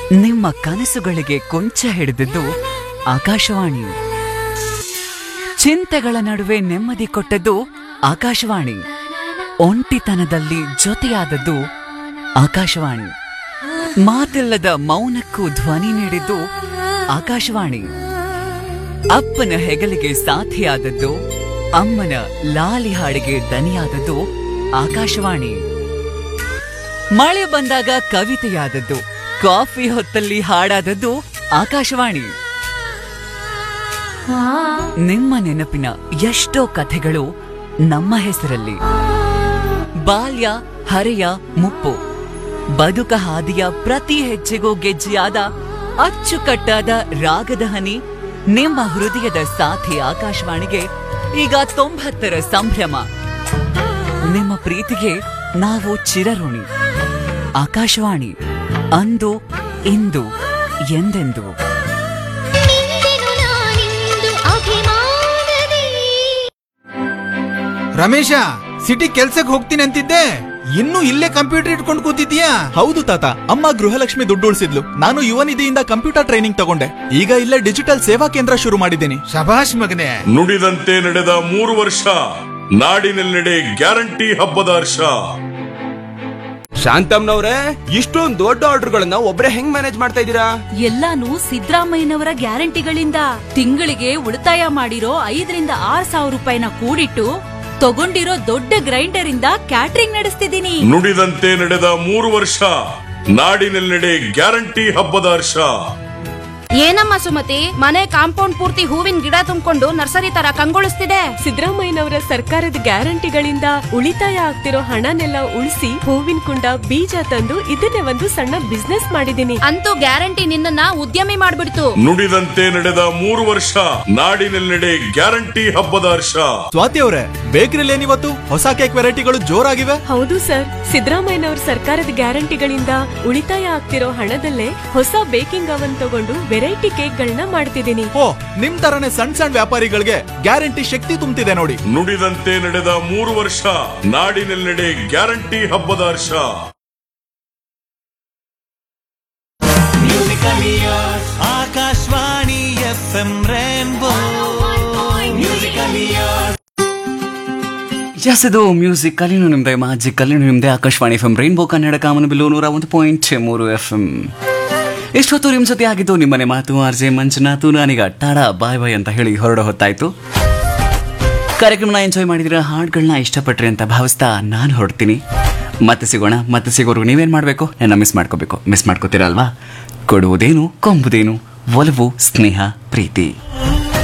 ನಿಮ್ಮ ಕನಸುಗಳಿಗೆ ಕೊಂಚ ಹಿಡಿದಿದ್ದು ಆಕಾಶವಾಣಿ ಚಿಂತೆಗಳ ನಡುವೆ ನೆಮ್ಮದಿ ಕೊಟ್ಟದ್ದು ಆಕಾಶವಾಣಿ ಒಂಟಿತನದಲ್ಲಿ ಜೊತೆಯಾದದ್ದು ಆಕಾಶವಾಣಿ ಮಾತಿಲ್ಲದ ಮೌನಕ್ಕೂ ಧ್ವನಿ ನೀಡಿದ್ದು ಆಕಾಶವಾಣಿ ಅಪ್ಪನ ಹೆಗಲಿಗೆ ಸಾಥಿಯಾದದ್ದು ಅಮ್ಮನ ಲಾಲಿ ಹಾಡಿಗೆ ದನಿಯಾದದ್ದು ಆಕಾಶವಾಣಿ ಮಳೆ ಬಂದಾಗ ಕವಿತೆಯಾದದ್ದು ಕಾಫಿ ಹೊತ್ತಲ್ಲಿ ಹಾಡಾದದ್ದು ಆಕಾಶವಾಣಿ ನಿಮ್ಮ ನೆನಪಿನ ಎಷ್ಟೋ ಕಥೆಗಳು ನಮ್ಮ ಹೆಸರಲ್ಲಿ ಬಾಲ್ಯ ಹರೆಯ ಮುಪ್ಪು ಬದುಕ ಹಾದಿಯ ಪ್ರತಿ ಹೆಜ್ಜೆಗೂ ಗೆಜ್ಜೆಯಾದ ಅಚ್ಚುಕಟ್ಟಾದ ರಾಗದ ಹನಿ ನಿಮ್ಮ ಹೃದಯದ ಸಾಥಿ ಆಕಾಶವಾಣಿಗೆ ಈಗ ತೊಂಬತ್ತರ ಸಂಭ್ರಮ ನಿಮ್ಮ ಪ್ರೀತಿಗೆ ನಾವು ಚಿರಋಣಿ ಆಕಾಶವಾಣಿ ಅಂದು ಇಂದು ಎಂದೆಂದು ನಿಂದೆನು ನಾನಿಂದು ಅಭಿಮಾನದಿ ರಮೇಶ ಸಿಟಿ ಕೆಲ್ಸಕ್ಕೆ ಹೋಗ್ತೀನಿ ಅಂತಿದ್ದೆ ಇನ್ನೂ ಇಲ್ಲೇ ಕಂಪ್ಯೂಟರ್ ಇಟ್ಕೊಂಡು ಕೂತಿದ್ಯಾ ಹೌದು ತಾತ ಅಮ್ಮ ಗೃಹಲಕ್ಷ್ಮಿ ದುಡ್ಡು ಉಳಿಸಿದ್ಲು ನಾನು ಯುವ ನಿಧಿಯಿಂದ ಕಂಪ್ಯೂಟರ್ ಟ್ರೈನಿಂಗ್ ತಗೊಂಡೆ ಈಗ ಇಲ್ಲೇ ಡಿಜಿಟಲ್ ಸೇವಾ ಕೇಂದ್ರ ಶುರು ಮಾಡಿದ್ದೀನಿ ಶಭಾಷ್ ಮಗನೇ ನುಡಿದಂತೆ ನಡೆದ ಮೂರು ವರ್ಷ ನಾಡಿನೆಲ್ಲೆಡೆ ಗ್ಯಾರಂಟಿ ಹಬ್ಬದ ಹರ್ಷ ಶಾಂತಮ್ನವ್ರೆ ಇಷ್ಟೊಂದು ದೊಡ್ಡ ಆರ್ಡರ್ಗಳನ್ನ ಒಬ್ರೇ ಹೆಂಗ್ ಮ್ಯಾನೇಜ್ ಮಾಡ್ತಾ ಇದ್ದೀರಾ ಎಲ್ಲಾನು ಸಿದ್ದರಾಮಯ್ಯನವರ ಗ್ಯಾರಂಟಿಗಳಿಂದ ತಿಂಗಳಿಗೆ ಉಳಿತಾಯ ಮಾಡಿರೋ ಐದರಿಂದ ಆರ್ ಸಾವಿರ ರೂಪಾಯಿನ ಕೂಡಿಟ್ಟು ತಗೊಂಡಿರೋ ದೊಡ್ಡ ಗ್ರೈಂಡರ್ ಇಂದ ಕ್ಯಾಟ್ರಿಂಗ್ ನಡೆಸ್ತಿದ್ದೀನಿ ನುಡಿದಂತೆ ನಡೆದ ಮೂರು ವರ್ಷ ನಾಡಿನೆಲ್ಲೆಡೆ ಗ್ಯಾರಂಟಿ ಹಬ್ಬದ ಹರ್ಷ ಏನಮ್ಮ ಸುಮತಿ ಮನೆ ಕಾಂಪೌಂಡ್ ಪೂರ್ತಿ ಹೂವಿನ ಗಿಡ ತುಂಬಿಕೊಂಡು ನರ್ಸರಿ ತರ ಕಂಗೊಳಿಸ್ತಿದೆ ಸಿದ್ದರಾಮಯ್ಯನವರ ಸರ್ಕಾರದ ಗ್ಯಾರಂಟಿಗಳಿಂದ ಉಳಿತಾಯ ಆಗ್ತಿರೋ ಹಣನೆಲ್ಲ ಉಳಿಸಿ ಹೂವಿನ ಕುಂಡ ಬೀಜ ತಂದು ಇದನ್ನೇ ಒಂದು ಸಣ್ಣ ಬಿಸ್ನೆಸ್ ಮಾಡಿದೀನಿ ಅಂತೂ ಗ್ಯಾರಂಟಿ ನಿನ್ನನ್ನ ಉದ್ಯಮಿ ಮಾಡ್ಬಿಡ್ತು ನುಡಿದಂತೆ ನಡೆದ ಮೂರು ವರ್ಷ ನಾಡಿನೆಲ್ಲೆಡೆ ಗ್ಯಾರಂಟಿ ಹಬ್ಬದ ಹರ್ಷ ಸ್ವಾತಿ ಅವರೇ ಬೇಕರಿಲಿ ಏನಿವತ್ತು ಹೊಸ ಕೇಕ್ ವೆರೈಟಿಗಳು ಜೋರಾಗಿವೆ ಹೌದು ಸರ್ ಸಿದ್ದರಾಮಯ್ಯನವರ ಸರ್ಕಾರದ ಗ್ಯಾರಂಟಿಗಳಿಂದ ಉಳಿತಾಯ ಆಗ್ತಿರೋ ಹಣದಲ್ಲೇ ಹೊಸ ಬೇಕಿಂಗ್ ಅವನ್ ತಗೊಂಡು ವೆರೈಟಿ ಕೇಕ್ಗಳನ್ನ ಮಾಡ್ತಿದ್ದೀನಿ ಓ ನಿಮ್ ತರನೇ ಸಣ್ಣ ಸಣ್ಣ ವ್ಯಾಪಾರಿಗಳಿಗೆ ಗ್ಯಾರಂಟಿ ಶಕ್ತಿ ತುಂಬುತ್ತಿದೆ ನೋಡಿ ನುಡಿದಂತೆ ನಡೆದ ಮೂರು ವರ್ಷ ನಾಡಿನೆಲ್ಲೆಡೆ ಗ್ಯಾರಂಟಿ ಹಬ್ಬದ ಹರ್ಷ ಆಕಾಶವಾಣಿ ಎಫ್ ಎಂ ರೇನ್ಬೋ ಎಸ್ ಇದು ಮ್ಯೂಸಿಕ್ ಕಲಿನು ನಿಮ್ದೆ ಮ್ಯಾಜಿಕ್ ಕಲಿನು ನಿಮ್ದೆ Akashvani F M rainbow Kannada ಕಾಮನಬಿಲ್ಲು ನೂರ ಒಂದು ಪಾಯಿಂಟ್ ಮೂರು ಎಫ್ ಎಂ ಇಷ್ಟೊತ್ತು ನಿಮ್ಮ ಜೊತೆ ಆಗಿದ್ದು ನಿಮ್ಮನೆ ಮಾತು ಆರ್ ಜೆ ಮಂಜುನಾಥು ನಾನೀಗ ಟಾಡಾ ಬಾಯ್ ಬಾಯ್ ಅಂತ ಹೇಳಿ ಹೊರಡ ಹೊತ್ತಾಯ್ತು ಕಾರ್ಯಕ್ರಮನ ಎಂಜಾಯ್ ಮಾಡಿದಿರ ಹಾಡುಗಳನ್ನ ಇಷ್ಟಪಟ್ರಿ ಅಂತ ಭಾವಿಸ್ತಾ ನಾನು ಹೊರಡ್ತೀನಿ ಮತ್ತೆ ಸಿಗೋಣ ಮತ್ತೆ ಸಿಗೋರು ನೀವೇನು ಮಾಡಬೇಕು ನನ್ನ ಮಿಸ್ ಮಾಡ್ಕೋಬೇಕು ಮಿಸ್ ಮಾಡ್ಕೋತೀರಲ್ವಾ ಕೊಡುವುದೇನು ಕೊಂಬುದೇನು ಒಲವು ಸ್ನೇಹ ಪ್ರೀತಿ